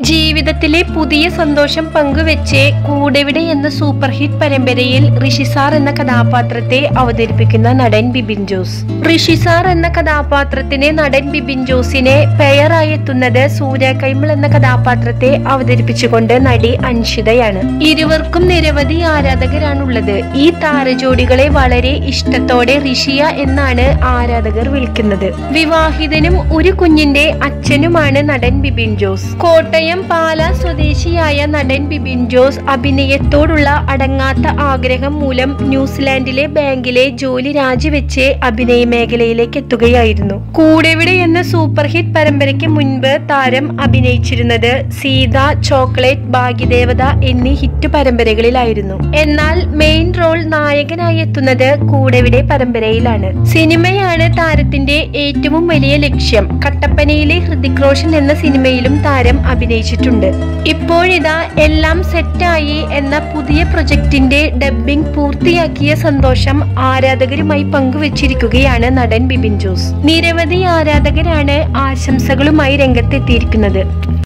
ജീവിതത്തിലെ പുതിയ സന്തോഷം പങ്കുവെച്ച് കൂടെവിടെ എന്ന സൂപ്പർ ഹിറ്റ് പരമ്പരയിൽ ഋഷിസാർ എന്ന കഥാപാത്രത്തെ അവതരിപ്പിക്കുന്ന നടൻ ബിബിൻ ജോസ് ഋഷിസാർ എന്ന കഥാപാത്രത്തിന് നടൻ ബിബിൻ ജോസിനെ പെയറായി എത്തുന്നത് സൂര്യ കൈമൾ എന്ന കഥാപാത്രത്തെ അവതരിപ്പിച്ചുകൊണ്ട് നടി അൻഷിതയാണ് ഇരുവർക്കും നിരവധി ആരാധകരാണുള്ളത് ഈ താരജോഡികളെ വളരെ ഇഷ്ടത്തോടെ ഋഷിയ എന്നാണ് ആരാധകർ വിളിക്കുന്നത് വിവാഹിതനും ഒരു കുഞ്ഞിന്റെ അച്ഛനുമാണ് നടൻ ബിബിൻ ജോസ് കോട്ടയം പാല സ്വദേശിയായ നടൻ ബിബിൻ ജോസ് അഭിനയത്തോടുള്ള അടങ്ങാത്ത ആഗ്രഹം മൂലം ന്യൂസിലാൻഡിലെ ബാങ്കിലെ ജോലി രാജിവെച്ച് അഭിനയ മേഖലയിലേക്ക് എത്തുകയായിരുന്നു കൂടെവിടെ എന്ന സൂപ്പർ ഹിറ്റ് പരമ്പരയ്ക്ക് മുൻപ് താരം അഭിനയിച്ചിരുന്നത് സീത ചോക്ലേറ്റ് ഭാഗ്യദേവത എന്നീ ഹിറ്റ് പരമ്പരകളിലായിരുന്നു എന്നാൽ മെയിൻ റോൾ നായകനായി എത്തുന്നത് കൂടെവിടെ പരമ്പരയിലാണ് സിനിമയാണ് താരത്തിന്റെ ഏറ്റവും വലിയ ലക്ഷ്യം കട്ടപ്പനയിലെ ഹൃതിക് റോഷൻ എന്ന സിനിമയിലും താരം അഭിനയിച്ചിട്ടുണ്ട് ഇപ്പോഴിതാ എല്ലാം സെറ്റായി എന്ന പുതിയ പ്രൊജക്ടിന്റെ ഡബ്ബിംഗ് പൂർത്തിയാക്കിയ സന്തോഷം ആരാധകരുമായി പങ്കുവച്ചിരിക്കുകയാണ് നടൻ ബിബിൻ ജോസ് നിരവധി ആരാധകരാണ് ആശംസകളുമായി രംഗത്തെത്തിയിരിക്കുന്നത്